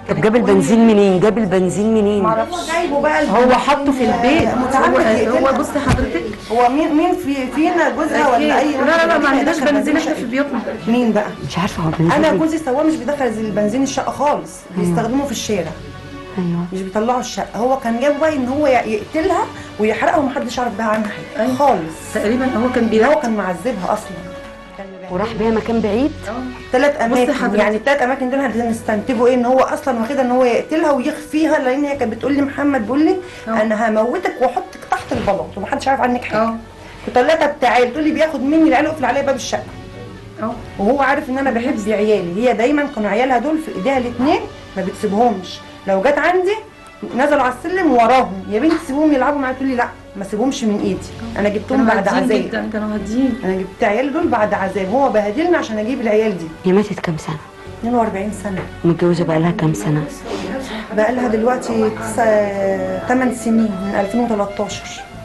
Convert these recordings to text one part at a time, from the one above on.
طب جاب البنزين منين جاب البنزين منين معرفش جايبه بقى هو حطه في البيت متعمد هو, يقتلها. هو بصي حضرتك هو مين مين في فينا جوزها ولا اي لا لا لا ما واحد عندناش بيدخل بنزين احنا شقة؟ في بيوتنا مين بقى مش عارفه هو البنزين انا منين. جوزي سواق مش بيدخل البنزين الشقه خالص بيستخدمه في الشارع ايوه مش بيطلعوا الشقه هو كان جايبه بقى ان هو يقتلها ويحرقها ومحدش يعرف بقى عنها حاجه أيوة. خالص تقريبا هو كان ده بيلاقي هو كان معذبها اصلا وراح بيها مكان بعيد ثلاث اماكن حضرتك. يعني الثلاث اماكن دول هنستنتجوا ايه ان هو اصلا واخدها ان هو يقتلها ويخفيها لان هي كانت بتقول لي محمد بيقول لي اه. انا هموتك واحطك تحت البلاط ومحدش عارف عنك حاجه اه وطلعتها بتاعي بتقول لي بياخد مني العيال ويقفل عليا باب الشقه اه وهو عارف ان انا بحب عيالي هي دايما كانوا عيالها دول في ايديها الاثنين ما بتسيبهمش لو جت عندي نزلوا على السلم وراهم يا بنتي سيبوهم يلعبوا معايا تقول لي لا ما سيبهمش من ايدي انا جبتهم كانوا بعد هادين عذاب جدا كانوا هادين انا جبت عيال دول بعد عذاب هو بهدلني عشان اجيب العيال دي هي ماتت كام سنه 42 سنه متجوزه بقى لها كام سنه بقى لها دلوقتي 8 سنين من 2013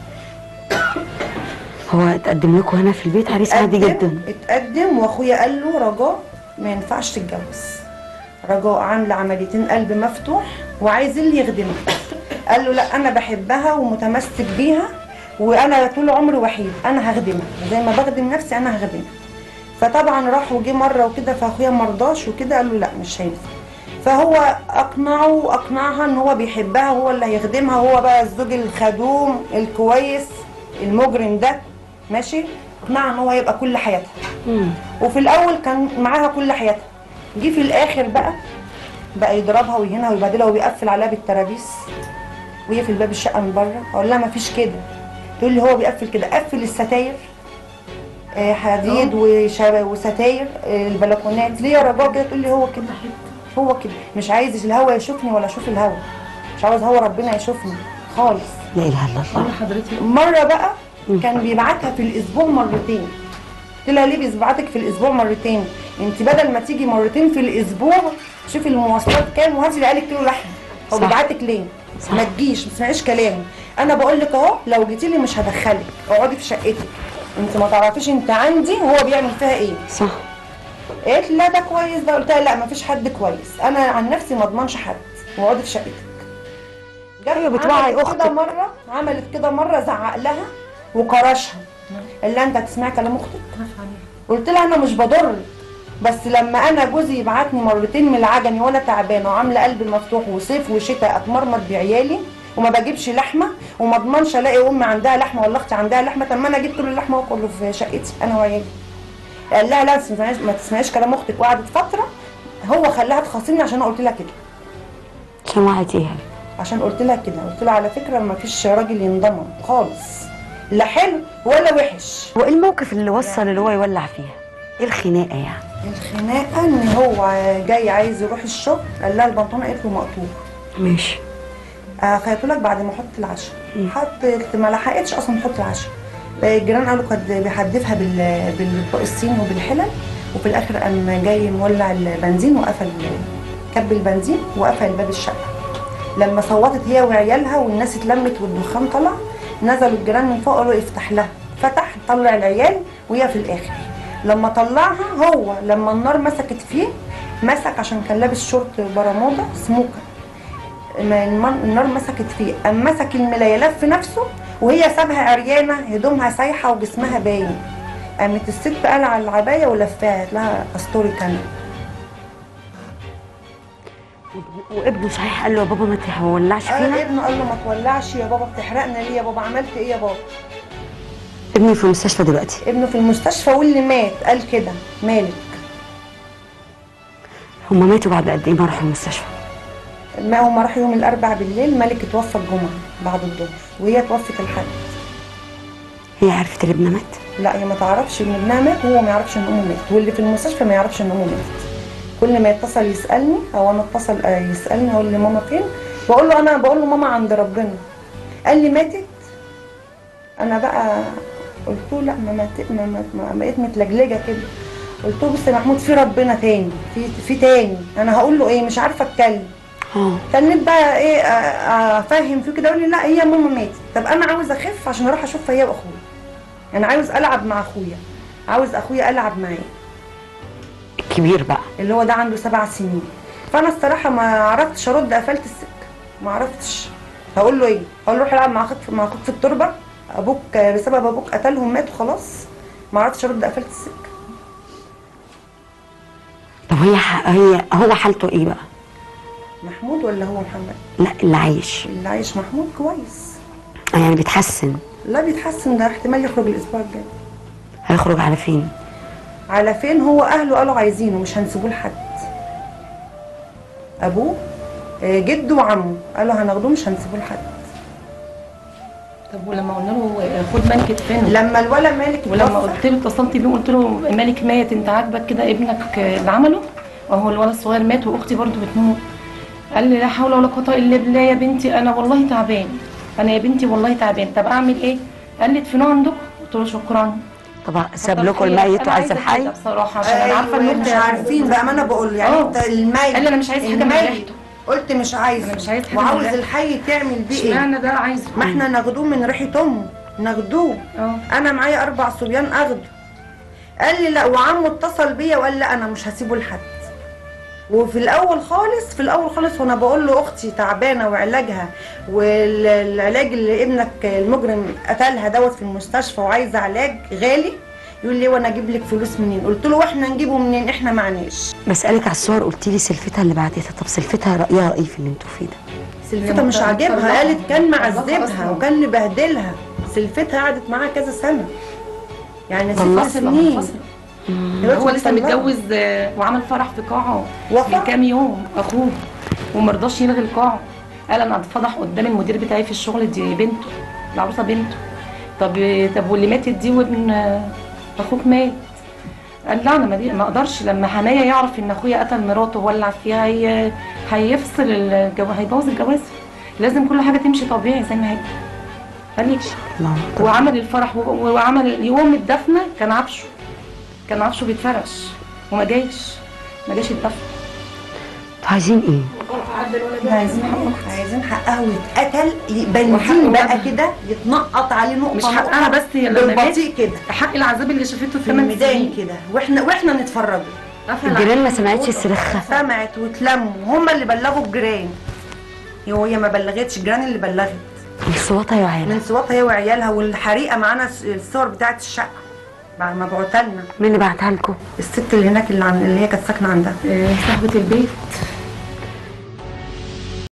هو اتقدم لكم هنا في البيت عريس عادي اتقدم- جدا اتقدم واخويا قال له رجاء ما ينفعش تتجوز رجاء عامله عمليتين قلب مفتوح وعايز اللي يخدمها قال له لا انا بحبها ومتمسك بيها وانا طول عمري وحيد انا هخدمها زي ما بخدم نفسي انا هخدمها فطبعا راح وجه مره وكده فاخويا مرضاش وكده قال له لا مش هينفع فهو اقنعه واقنعها ان هو بيحبها هو اللي هيخدمها هو بقى الزوج الخدوم الكويس المجرم ده ماشي اقنعها ان هو يبقى كل حياتها مم. وفي الاول كان معاها كل حياتها جه في الاخر بقى بقى يضربها ويهينها ويبهدلها وبيقفل عليها بالترابيس وهي في الباب الشقه من بره اقول لها ما فيش كده تقول لي هو بيقفل كده قفل الستاير آه، حديد وشب- وستاير آه، البلكونات ليه يا رجاء كده تقول لي هو كده هو كده مش عايز الهوا يشوفني ولا اشوف الهوا مش عاوز هوا ربنا يشوفني خالص لا اله الا الله والله حضرتك مره بقى كان بيبعتها في الاسبوع مرتين قلت لها ليه بيبعتك في الاسبوع مرتين انت بدل ما تيجي مرتين في الاسبوع شوفي المواصلات كام وهاتي لعيالك كيلو لحمه هو صح. بيبعتك ليه صح. ما تجيش ما تسمعيش كلامي انا بقول لك اهو لو جيتي لي مش هدخلك اقعدي في شقتك انت ما تعرفيش انت عندي وهو بيعمل فيها ايه صح قالت لي لا ده كويس ده قلت لها لا ما فيش حد كويس انا عن نفسي ما اضمنش حد واقعدي في شقتك جت أيوة، بتوعي عملت أختك. كده مره عملت كده مره زعق لها وكرشها قال لها انت هتسمعي كلام اختك قلت لها انا مش بضرك بس لما انا جوزي يبعتني مرتين من العجمي وانا تعبانه وعامله قلب مفتوح وصيف وشتاء اتمرمط بعيالي وما بجيبش لحمه وما اضمنش الاقي امي عندها لحمه ولا اختي عندها لحمه طب ما انا اجيب كل اللحمه واكله في شقتي انا وعيالي قال لها لا ما تسمعيش ما تسمعيش كلام اختك وقعدت فتره هو خلاها تخاصمني عشان قلت لها كده سمعتيها عشان قلت لها كده قلت لها على فكره ما فيش راجل ينضمن خالص لا حلو ولا وحش هو ايه الموقف اللي وصل اللي هو يولع فيها ايه الخناقه يعني الخناقه ان هو جاي عايز يروح الشغل قال لها البنطلون قالت له مقطوع ماشي خيطوا لك بعد ما احط العشاء حطت ما لحقتش اصلا تحط العشاء الجيران قالوا كان بيحدفها بال- بالاطباق الصين وبالحلل وفي الاخر قام جاي مولع البنزين وقفل كب البنزين وقفل باب الشقه لما صوتت هي وعيالها والناس اتلمت والدخان طلع نزلوا الجيران من فوق قالوا افتح لها فتح طلع العيال وهي في الاخر لما طلعها هو لما النار مسكت فيه مسك عشان كان لابس شورت برمودا سموكه ما الم- النار مسكت فيه قام مسك الملايه لف نفسه وهي سابها عريانه هدومها سايحه وجسمها باين قامت الست قلع العبايه ولفاها قالت لها استورك انا وابنه صحيح قال له يا بابا ما تولعش قال فينا ابنه قال له ما تولعش يا بابا بتحرقنا ليه يا بابا عملت ايه يا بابا ابني في المستشفى دلوقتي ابنه في المستشفى واللي مات قال كده مالك هما ماتوا بعد قد ايه ما راحوا المستشفى ما هم راحوا يوم الاربع بالليل مالك اتوفى الجمعه بعد الظهر وهي توفت الحد هي عرفت ان ابنها مات لا هي ما تعرفش ان ابنها مات وهو ما يعرفش ان امه ماتت واللي في المستشفى ما يعرفش ان امه ماتت كل ما يتصل يسالني او انا اتصل آه، يسالني اقول له ماما فين بقول له انا بقول له ماما عند ربنا قال لي ماتت انا بقى قلت له لا ما ماتت ما, ما, ما بقيت متلجلجه كده قلت له بص يا محمود في ربنا تاني في في تاني انا هقول له ايه مش عارفه اتكلم اه تنيت بقى ايه آه، افهم فيه كده اقول لي لا هي ماما ماتت طب انا عاوز اخف عشان اروح اشوفها هي واخويا انا عاوز العب مع اخويا عاوز اخويا العب معاه الكبير بقى اللي هو ده عنده سبع سنين فانا الصراحه ما عرفتش ارد قفلت السكه ما عرفتش هقول له ايه هقول له روح العب مع اخوك في- مع اخوك في التربه ابوك بسبب ابوك قتلهم مات وخلاص ما عرفتش ارد قفلت السكه طب هي ح... هي هو حالته ايه بقى محمود ولا هو محمد لا اللي عايش اللي عايش محمود كويس يعني بيتحسن لا بيتحسن ده احتمال يخرج الاسبوع الجاي هيخرج على فين على فين هو اهله قالوا عايزينه مش هنسيبوه لحد ابوه آه، جده وعمه قالوا هناخدوه مش هنسيبوه لحد طب ولما قلنا له خد ملك فين لما الولا مالك ولما اتوفى، قلت له اتصلت بيه قلت له مالك مات انت عاجبك كده ابنك اللي عمله وهو الولد الصغير مات واختي برضو بتموت قال لي لا حول ولا قوه الا بالله يا بنتي انا والله تعبان انا يا بنتي والله تعبان طب اعمل ايه قال لي ادفنوه عندكم قلت له شكرا طب ساب كتر لكم خيرك. الميت أنا وعايز عايزة الحي كده بصراحه عشان انا عارفه ان أيوة، انت مش عارفين بقى ما انا بقول يعني آه. انت الميت قال لي أنا مش عايز حاجة من الميت ريحته. قلت مش عايز أنا مش عايز حاجة من وعاوز ريحته. الحي تعمل بيه ايه اشمعنى ده عايزه ما احنا ناخدوه من ريحه امه ناخدوه اه انا معايا اربع صبيان اخده قال لي لا وعمه اتصل بيا وقال لا انا مش هسيبه لحد وفي الاول خالص في الاول خالص وانا بقول له اختي تعبانه وعلاجها والعلاج اللي ابنك المجرم قتلها دوت في المستشفى وعايزه علاج غالي يقول لي وانا اجيب لك فلوس منين قلت له واحنا نجيبه منين احنا معناش بسالك على الصور قلت لي سلفتها اللي بعتتها طب سلفتها رايها ايه في اللي انتوا فيه ده سلفتها مش عاجبها مطلقة. قالت كان مطلقة معذبها أصلاً. وكان مبهدلها سلفتها قعدت معاها كذا سنه يعني ست والله سنين منفصلة. دلوقتي هو لسه مطلقة. متجوز آه، وعمل فرح في قاعه وفرح؟ من كام يوم اخوه ومرضاش يلغي القاعه قال انا اتفضح قدام المدير بتاعي في الشغل دي بنته العروسه بنته طب طب واللي ماتت دي وابن آه، اخوك مات قال لا انا ما, دي- ما اقدرش لما حمايه يعرف ان اخويا قتل مراته وولع فيها هي هيفصل الجو هيبوظ الجواز لازم كل حاجه تمشي طبيعي زي ما هي قال لي الله طب وعمل الفرح و- وعمل يوم الدفنه كان عفشه كان عفشه بيتفرش وما جاش ما جاش الدفن انتوا عايزين ايه احنا عايزين حقها عايزين حقها ويتقتل ي- وحق بنزين بقى ولادها. كده يتنقط عليه نقطه مش حقها نقطة بس هي لما مات بالبطيء كده حق العذاب اللي شافته في الثمان الميدان سنين كده واحنا واحنا نتفرج قفل الجيران ما سمعتش صريخها سمعت واتلموا هم اللي بلغوا الجيران هو هي ما بلغتش الجيران اللي بلغت الصوت يا عيال من صوتها هي وعيالها والحريقه معانا س- الصور بتاعت الشقه بعد ما بعتها لنا مين اللي بعتها لكم الست اللي هناك اللي, عن... اللي هي كانت ساكنه عندها آه، صاحبة البيت